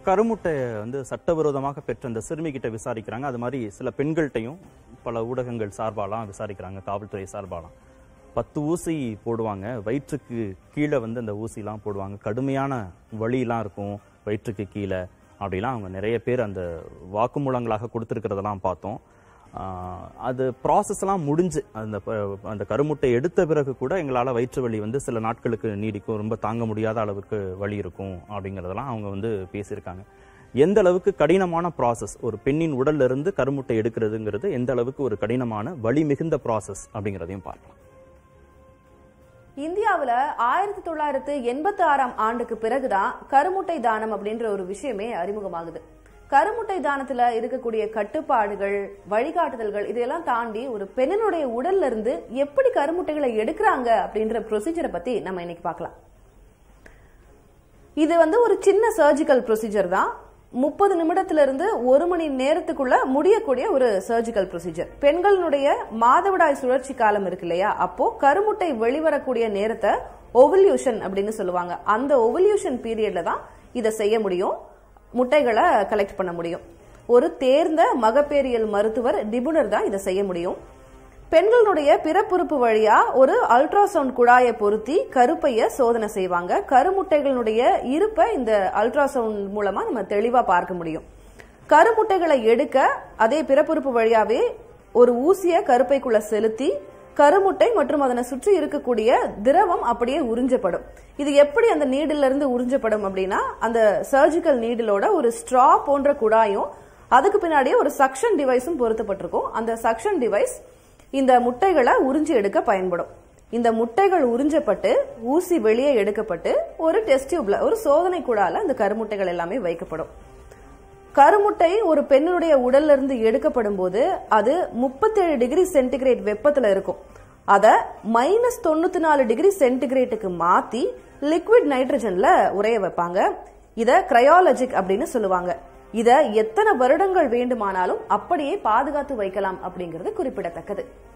கருமுட்டையை வந்து சட்டவிரோதமாக பெற்ற அந்த சிறுமிகிட்ட விசாரிக்கிறாங்க அது மாதிரி சில பெண்கள்கிட்டையும் பல ஊடகங்கள் சார்பாலாம் விசாரிக்கிறாங்க காவல்துறை சார்பாலாம் பத்து ஊசி போடுவாங்க வயிற்றுக்கு கீழே வந்து அந்த ஊசிலாம் போடுவாங்க கடுமையான வலியெல்லாம் இருக்கும் வயிற்றுக்கு கீழே அப்படிலாம் அவங்க நிறைய பேர் அந்த வாக்குமூலங்களாக கொடுத்துருக்கிறதெல்லாம் பார்த்தோம் ஆஹ் அது ப்ராசஸ் எல்லாம் முடிஞ்சு அந்த ப- அந்த கருமுட்டை எடுத்த பிறகு கூட எங்களால் வயிற்று வலி வந்து சில நாட்களுக்கு நீடிக்கும் ரொம்ப தாங்க முடியாத அளவுக்கு வலி இருக்கும் அப்படிங்கிறதெல்லாம் அவங்க வந்து பேசியிருக்காங்க எந்த அளவுக்கு கடினமான ப்ராசஸ் ஒரு பெண்ணின் உடல்ல இருந்து கருமுட்டை எடுக்கிறதுங்கிறது எந்த அளவுக்கு ஒரு கடினமான வலி மிகுந்த ப்ராசஸ் அப்படிங்கிறதையும் பார்க்கலாம் இந்தியாவுல ஆயிரத்தி தொள்ளாயிரத்து எண்பத்தி ஆறாம் ஆண்டுக்கு பிறகுதான் கருமுட்டை தானம் அப்படின்ற ஒரு விஷயமே அறிமுகமாகுது கருமுட்டை தானத்துல இருக்கக்கூடிய கட்டுப்பாடுகள் வழிகாட்டுதல்கள் இதையெல்லாம் தாண்டி ஒரு பெண்ணினுடைய உடல்ல இருந்து எப்படி கருமுட்டைகளை எடுக்கிறாங்க அப்படின்ற ப்ரொசீஜரை பத்தி நம்ம இன்னைக்கு பார்க்கலாம் இது வந்து ஒரு சின்ன சர்ஜிக்கல் ப்ரொசீஜர் தான் முப்பது நிமிடத்துல இருந்து ஒரு மணி நேரத்துக்குள்ள முடியக்கூடிய ஒரு சர்ஜிக்கல் ப்ரொசீஜர் பெண்களுடைய மாதவிடாய் சுழற்சி காலம் இருக்கு இல்லையா அப்போ கருமுட்டை வெளிவரக்கூடிய நேரத்தை ஓவல்யூஷன் அப்படின்னு சொல்லுவாங்க அந்த ஓவல்யூஷன் பீரியட்ல தான் இதை செய்ய முடியும் முட்டைகளை கலெக்ட் பண்ண முடியும் ஒரு தேர்ந்த மகப்பேறியல் மருத்துவர் நிபுணர் தான் இதை செய்ய முடியும் பெண்களுடைய பிறப்புறுப்பு வழியா ஒரு அல்ட்ராசவுண்ட் குழாயை பொருத்தி கருப்பைய சோதனை செய்வாங்க கருமுட்டைகளுடைய இருப்பை இந்த அல்ட்ராசவுண்ட் மூலமா நம்ம தெளிவா பார்க்க முடியும் கருமுட்டைகளை எடுக்க அதே பிறப்புறுப்பு வழியாவே ஒரு ஊசிய கருப்பைக்குள்ள செலுத்தி கருமுட்டை மற்றும் அதனை சுற்றி இருக்கக்கூடிய திரவம் அப்படியே உறிஞ்சப்படும் இது எப்படி அந்த நீடில இருந்து உறிஞ்சப்படும் அப்படின்னா அந்த சர்ஜிக்கல் நீடிலோட ஒரு ஸ்ட்ரா போன்ற குழாயும் அதுக்கு பின்னாடியே ஒரு சக்ஷன் டிவைஸும் பொருத்தப்பட்டிருக்கும் அந்த சக்ஷன் டிவைஸ் இந்த முட்டைகளை உறிஞ்சி எடுக்க பயன்படும் இந்த முட்டைகள் உறிஞ்சப்பட்டு ஊசி வெளியே எடுக்கப்பட்டு ஒரு டெஸ்ட் டியூப்ல ஒரு சோதனை கூடால இந்த கருமுட்டைகள் எல்லாமே வைக்கப்படும் கருமுட்டை ஒரு பெண்ணுடைய உடல்ல இருந்து எடுக்கப்படும் போது அது 37 டிகிரி சென்டிகிரேட் வெப்பத்துல இருக்கும் அத மைனஸ் தொண்ணூத்தி நாலு டிகிரி சென்டிகிரேட்டுக்கு மாத்தி லிக்விட் நைட்ரஜன்ல உரைய வைப்பாங்க இத கிரையாலஜிக் அப்படின்னு சொல்லுவாங்க இத எத்தனை வருடங்கள் வேண்டுமானாலும் அப்படியே பாதுகாத்து வைக்கலாம் அப்படிங்கிறது குறிப்பிடத்தக்கது